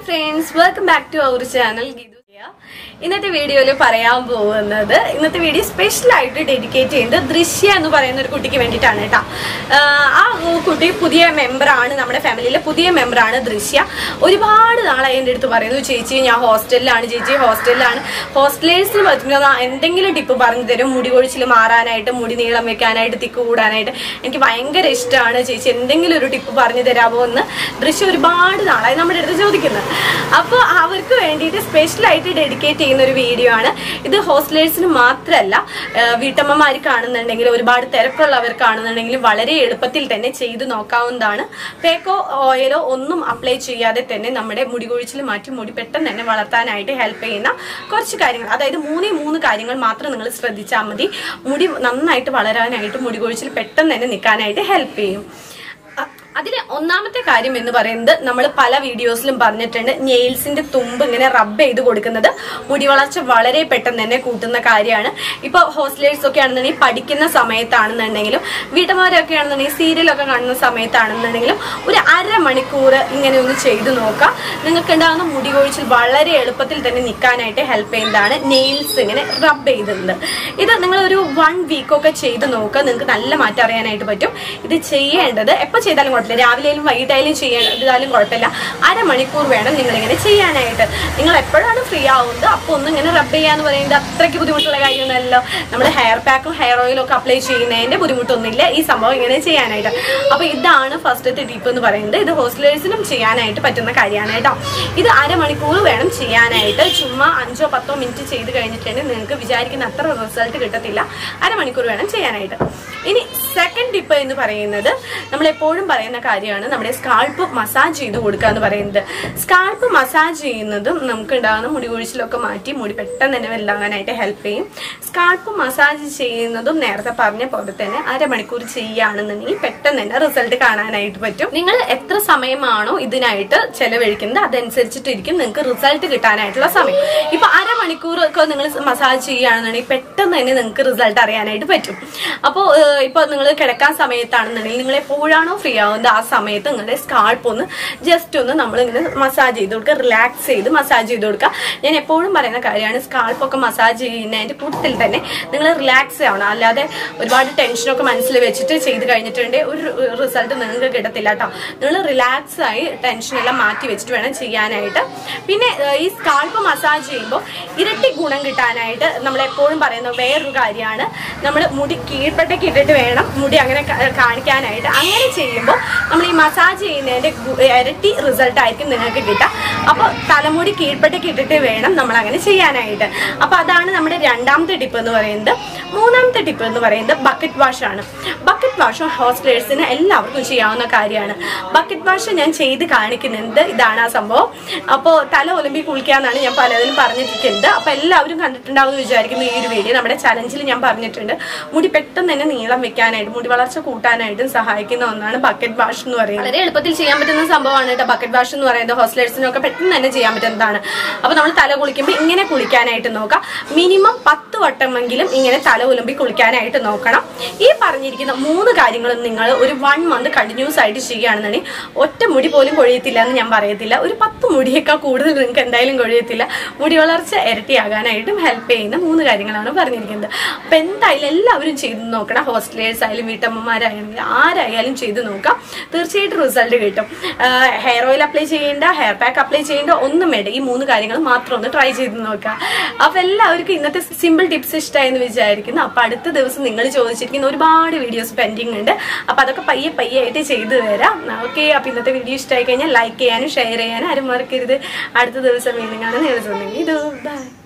friends welcome back to our channel Geethu ഇന്നത്തെ വീഡിയോയിൽ പറയാൻ പോകുന്നത് ഇന്നത്തെ വീഡിയോ സ്പെഷ്യൽ ആയിട്ട് ഡെഡിക്കേറ്റ് ചെയ്യുന്നത് ദൃശ്യ എന്ന് പറയുന്ന ഒരു കുട്ടിക്ക് വേണ്ടിയിട്ടാണ് കേട്ടോ ആഹ് ആ കുട്ടി പുതിയ മെമ്പറാണ് നമ്മുടെ ഫാമിലിയിലെ പുതിയ മെമ്പറാണ് ദൃശ്യ ഒരുപാട് നാളായി എൻ്റെ അടുത്ത് പറയുന്നു ചേച്ചി ഞാൻ ഹോസ്റ്റലിലാണ് ചേച്ചി ഹോസ്റ്റലിലാണ് ഹോസ്റ്റലേഴ്സിന് പറ്റുന്ന എന്തെങ്കിലും ടിപ്പ് പറഞ്ഞു തരും മുടി കൊഴിച്ചിൽ മാറാനായിട്ട് മുടി നീളം വെക്കാനായിട്ട് തിക്ക് കൂടാനായിട്ട് എനിക്ക് ഭയങ്കര ഇഷ്ടമാണ് ചേച്ചി എന്തെങ്കിലും ഒരു ടിപ്പ് പറഞ്ഞു തരാമോ എന്ന് ദൃശ്യം ഒരുപാട് നാളായി നമ്മുടെ അടുത്ത് ചോദിക്കുന്നത് അപ്പോൾ അവർക്ക് വേണ്ടിയിട്ട് സ്പെഷ്യൽ ആയിട്ട് ഡെഡിക്കേറ്റ് ചെയ്യുന്ന ഒരു വീഡിയോ ആണ് ഇത് ഹോസ്റ്റലേഴ്സിന് മാത്രമല്ല വീട്ടമ്മമാർ കാണുന്നുണ്ടെങ്കിൽ ഒരുപാട് തിരക്കുള്ളവർ കാണുന്നുണ്ടെങ്കിൽ വളരെ എളുപ്പത്തിൽ തന്നെ ചെയ്തു നോക്കാവുന്നതാണ് പേക്കോ ഓയിലോ ഒന്നും അപ്ലൈ ചെയ്യാതെ തന്നെ നമ്മുടെ മുടി കൊഴിച്ചിൽ മാറ്റി മുടി പെട്ടെന്ന് തന്നെ വളർത്താനായിട്ട് ഹെൽപ്പ് ചെയ്യുന്ന കുറച്ച് കാര്യങ്ങൾ അതായത് മൂന്നേ മൂന്ന് കാര്യങ്ങൾ മാത്രം നിങ്ങൾ ശ്രദ്ധിച്ചാൽ മതി മുടി നന്നായിട്ട് വളരാനായിട്ട് മുടി കൊഴിച്ചിൽ പെട്ടെന്ന് തന്നെ നിൽക്കാനായിട്ട് ഹെൽപ്പ് ചെയ്യും അതിലെ ഒന്നാമത്തെ കാര്യം എന്ന് പറയുന്നത് നമ്മൾ പല വീഡിയോസിലും പറഞ്ഞിട്ടുണ്ട് നെയിൽസിന്റെ തുമ്പ് ഇങ്ങനെ റബ്ബ് ചെയ്ത് കൊടുക്കുന്നത് മുടി വളർച്ച വളരെ പെട്ടെന്ന് തന്നെ കൂട്ടുന്ന കാര്യമാണ് ഇപ്പൊ ഹോസ്റ്റലേഴ്സ് ഒക്കെ ആണെന്നുണ്ടെങ്കിൽ പഠിക്കുന്ന സമയത്താണെന്നുണ്ടെങ്കിലും വീട്ടമ്മമാരൊക്കെ ആണെന്നുണ്ടെങ്കിൽ സീരിയലൊക്കെ കാണുന്ന സമയത്താണെന്നുണ്ടെങ്കിലും ഒരു അരമണിക്കൂർ ഇങ്ങനെ ഒന്ന് ചെയ്തു നോക്കാം നിങ്ങൾക്ക് ഉണ്ടാകുന്ന മുടി കൊഴിച്ചിൽ വളരെ എളുപ്പത്തിൽ തന്നെ നിൽക്കാനായിട്ട് ഹെൽപ്പ് ചെയ്യുന്നതാണ് നെയിൽസ് ഇങ്ങനെ റബ്ബ് ചെയ്തിട്ടുണ്ട് ഇത് നിങ്ങൾ ഒരു വൺ വീക്കൊക്കെ ചെയ്ത് നോക്കുക നിങ്ങൾക്ക് നല്ല മാറ്റം അറിയാനായിട്ട് പറ്റും ഇത് ചെയ്യേണ്ടത് എപ്പോൾ ചെയ്താലും കുഴപ്പമില്ല രാവിലെയും വൈകിട്ടായാലും ചെയ്താലും കുഴപ്പമില്ല അരമണിക്കൂർ വേണം നിങ്ങൾ ഇങ്ങനെ ചെയ്യാനായിട്ട് നിങ്ങൾ എപ്പോഴാണ് ഫ്രീ ആവുന്നത് അപ്പോൾ ഒന്ന് ഇങ്ങനെ റബ്ബ് ചെയ്യാന്ന് പറയുന്നത് അത്രയ്ക്ക് ബുദ്ധിമുട്ടുള്ള കാര്യമൊന്നുമല്ലോ നമ്മൾ ഹെയർ പാക്കും ഹെയർ ഓയിലും ഒക്കെ അപ്ലൈ ചെയ്യുന്നതിന്റെ ബുദ്ധിമുട്ടൊന്നുമില്ല ഈ സംഭവം ഇങ്ങനെ ചെയ്യാനായിട്ട് അപ്പോൾ ഇതാണ് ഫസ്റ്റത്തെ ടിപ്പ് എന്ന് പറയുന്നത് ഇത് ഹോസ്റ്റലേഴ്സിനും ചെയ്യാനായിട്ട് പറ്റുന്ന കാര്യമാണ് കേട്ടോ ഇത് അരമണിക്കൂർ വേണം ചെയ്യാനായിട്ട് ചുമ്മാ അഞ്ചോ പത്തോ മിനിറ്റ് ചെയ്ത് കഴിഞ്ഞിട്ടുണ്ടെങ്കിൽ നിങ്ങൾക്ക് വിചാരിക്കുന്ന അത്ര റിസൾട്ട് കിട്ടത്തില്ല അരമണിക്കൂർ വേണം ചെയ്യാനായിട്ട് ഇനി സെക്കൻഡ് ടിപ്പ് എന്ന് പറയുന്നത് നമ്മൾ എപ്പോഴും പറയുന്ന കാര്യമാണ് നമ്മുടെ സ്കാൾപ്പ് മസാജ് ചെയ്ത് കൊടുക്കുക എന്ന് പറയുന്നത് സ്കാൾപ്പ് മസാജ് ചെയ്യുന്നതും നമുക്ക് ഉണ്ടാകുന്ന മുടി കൊഴിച്ചിലൊക്കെ മാറ്റി മുടി പെട്ടെന്ന് തന്നെ വലുതാകാനായിട്ട് ഹെൽപ്പ് ചെയ്യും സ്കാൾപ്പ് മസാജ് ചെയ്യുന്നതും നേരത്തെ പറഞ്ഞ പോലെ തന്നെ അരമണിക്കൂർ ചെയ്യുകയാണെന്നുണ്ടെങ്കിൽ പെട്ടെന്ന് തന്നെ റിസൾട്ട് കാണാനായിട്ട് പറ്റും നിങ്ങൾ എത്ര സമയമാണോ ഇതിനായിട്ട് ചെലവഴിക്കുന്നത് അതനുസരിച്ചിട്ടിരിക്കും നിങ്ങൾക്ക് റിസൾട്ട് കിട്ടാനായിട്ടുള്ള സമയം ഇപ്പൊ അരമണിക്കൂർ ഒക്കെ നിങ്ങൾ മസാജ് ചെയ്യുകയാണെന്നുണ്ടെങ്കിൽ പെട്ടെന്ന് തന്നെ നിങ്ങൾക്ക് റിസൾട്ട് അറിയാനായിട്ട് പറ്റും അപ്പോൾ ഇപ്പൊ നിങ്ങൾ കിടക്കാൻ സമയത്താണെന്നുണ്ടെങ്കിൽ നിങ്ങൾ എപ്പോഴാണോ ഫ്രീ ആവുന്നത് ആ സമയത്ത് നിങ്ങളുടെ സ്കാൾപ്പ് ഒന്ന് ജസ്റ്റ് ഒന്ന് നമ്മളിങ്ങനെ മസാജ് ചെയ്ത് കൊടുക്കുക റിലാക്സ് ചെയ്ത് മസാജ് ചെയ്ത് കൊടുക്കുക ഞാൻ എപ്പോഴും പറയുന്ന കാര്യമാണ് സ്കാൾപ്പ് ഒക്കെ മസാജ് ചെയ്യുന്നതിന്റെ കൂട്ടത്തിൽ തന്നെ നിങ്ങൾ റിലാക്സ് ആവണം അല്ലാതെ ഒരുപാട് ടെൻഷനൊക്കെ മനസ്സിൽ വെച്ചിട്ട് ചെയ്ത് കഴിഞ്ഞിട്ടുണ്ടെങ്കിൽ ഒരു റിസൾട്ട് നിങ്ങൾക്ക് കിട്ടത്തില്ല കേട്ടോ നിങ്ങൾ റിലാക്സ് ആയി ടെൻഷനെല്ലാം മാറ്റി വെച്ചിട്ട് വേണം ചെയ്യാനായിട്ട് പിന്നെ ഏഹ്, ഈ സ്കാൾപ്പ് മസാജ് ചെയ്യുമ്പോൾ ഇരട്ടി ഗുണം കിട്ടാനായിട്ട് നമ്മൾ എപ്പോഴും പറയുന്ന വേറൊരു കാര്യമാണ് നമ്മൾ മുടി കീഴ്പ്പെട്ടേക്ക് ഇട്ടിട്ട് വേണം മുടി അങ്ങനെ കാ- കാണിക്കാനായിട്ട് അങ്ങനെ ചെയ്യുമ്പോൾ നമ്മൾ ഈ മസാജ് ചെയ്യുന്നതിന്റെ ഗു- ഇരട്ടി റിസൾട്ട് ആയിരിക്കും നിങ്ങൾക്ക് കിട്ടുക അപ്പോൾ തലമുടി കീഴ്പ്പെട്ടേക്ക് ഇട്ടിട്ട് വേണം നമ്മൾ അങ്ങനെ ചെയ്യാനായിട്ട് അപ്പോൾ അതാണ് നമ്മുടെ രണ്ടാമത്തെ ടിപ്പ് എന്ന് പറയുന്നത് മൂന്നാമത്തെ ടിപ്പ് എന്ന് പറയുന്നത് ബക്കറ്റ് വാഷ് ആണ് ബക്കറ്റ് വാഷും ഹോസ്റ്റലേഴ്സിന് എല്ലാവർക്കും ചെയ്യാവുന്ന കാര്യമാണ് ബക്കറ്റ് വാഷ് ഞാൻ ചെയ്ത് കാണിക്കുന്നുണ്ട് ഇതാണ് ആ സംഭവം അപ്പോൾ തല ഒലിമ്പി കുളിക്കാന്നാണ് ഞാൻ പലതിലും പറഞ്ഞിരിക്കുന്നത് അപ്പോൾ എല്ലാവരും കണ്ടിട്ടുണ്ടാവും എന്ന് വിചാരിക്കുന്നു ഈ ഒരു വീഡിയോ നമ്മുടെ ചലഞ്ചിൽ ഞാൻ പറഞ്ഞിട്ടുണ്ട് മുടി പെട്ടെന്ന് തന്നെ നീളം വെക്കാനായിട്ട് മുടി വളർച്ച കൂട്ടാനായിട്ടും സഹായിക്കുന്ന ഒന്നാണ് ബക്കറ്റ് വാഷ് എന്ന് പറയുന്നത് വളരെ എളുപ്പത്തിൽ ചെയ്യാൻ പറ്റുന്ന സംഭവമാണ് കേട്ടോ ബക്കറ്റ് വാഷ് എന്ന് പറയുന്നത് ഹോസ്റ്റലേഴ്സിനൊക്കെ പെട്ടെന്ന് തന്നെ ചെയ്യാൻ പറ്റുന്നതാണ് അപ്പോൾ നമ്മൾ തല കുളിക്കുമ്പോൾ ഇങ്ങനെ കുളിക്കാനായിട്ട് നോക്കാം മിനിമം പത്ത് വട്ടമെങ്കിലും ഇങ്ങനെ തല ഉലുമ്പി കുളിക്കാനായിട്ട് നോക്കണം ഈ പറഞ്ഞിരിക്കുന്ന മൂന്ന് കാര്യങ്ങളും നിങ്ങൾ ഒരു വൺ മന്ത് കണ്ടിന്യൂസ് ആയിട്ട് ചെയ്യുകയാണെന്നുണ്ടെങ്കിൽ ഒറ്റ മുടി പോലും കൊഴിയത്തില്ല എന്ന് ഞാൻ പറയത്തില്ല ഒരു പത്ത് മുടിയേക്കാൾ കൂടുതൽ നിങ്ങൾക്ക് എന്തായാലും കൊഴിയത്തില്ല മുടി വളർച്ച ഇരട്ടിയാകാനായിട്ടും ഹെൽപ്പ് ചെയ്യുന്ന മൂന്ന് കാര്യങ്ങളാണ് പറഞ്ഞിരിക്കുന്നത് അപ്പൊ എന്തായാലും എല്ലാവരും ചെയ്ത് നോക്കണം ഹോസ്റ്റലേഴ്സ് ആയാലും വീട്ടമ്മമാരായാലും ആരായാലും ചെയ്ത് നോക്കാം തീർച്ചയായിട്ടും റിസൾട്ട് കിട്ടും ഹെയർ ഓയിൽ അപ്ലൈ ചെയ്യേണ്ട ഹെയർ പാക്ക് അപ്ലൈ ചെയ്യേണ്ട ഒന്നും വേണ്ട ഈ മൂന്ന് കാര്യങ്ങൾ മാത്രം ഒന്ന് ട്രൈ ചെയ്ത് നോക്കാം അപ്പൊ എല്ലാവർക്കും ഇന്നത്തെ സിമ്പിൾ ടിപ്സ് ഇഷ്ടമായെന്ന് വിചാരിക്കുന്നു അപ്പൊ അടുത്ത ദിവസം നിങ്ങൾ ചോദിച്ചിരിക്കുന്ന ഒരുപാട് വീഡിയോസ് പെൻഡിങ് ഉണ്ട് അപ്പൊ അതൊക്കെ പയ്യെ പയ്യെ ആയിട്ട് ചെയ്തു തരാം ഓക്കെ അപ്പൊ ഇന്നത്തെ വീഡിയോ ഇഷ്ടമായി കഴിഞ്ഞാൽ ലൈക്ക് ചെയ്യാനും ഷെയർ ചെയ്യാനും ആരും മറക്കരുത് അടുത്ത ദിവസം വീണ്ടും കാണാൻ നിങ്ങൾ ഇത് ബൈ